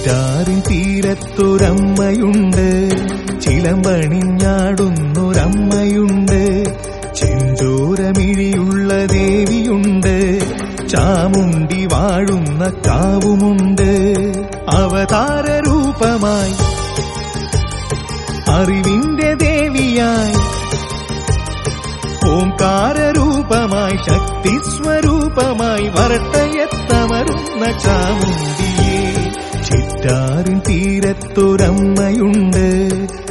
ചിറ്റാറിൻ തീരത്തൊരമ്മയുണ്ട് ചിലമ്പണിഞ്ഞാടുന്നൊരമ്മയുണ്ട് ചെഞ്ചോരമിഴിയുള്ള ദേവിയുണ്ട് ചാമുണ്ടി വാഴുന്ന കാവുമുണ്ട് അവതാര രൂപമായി അറിവിന്റെ ദേവിയായി ഓംകാരരൂപമായി ശക്തി സ്വരൂപമായി വരട്ടയത്തമരുന്ന ചാമുണ്ടിയെ ചിറ്റാറിൻ തീരത്തൊരമ്മയുണ്ട്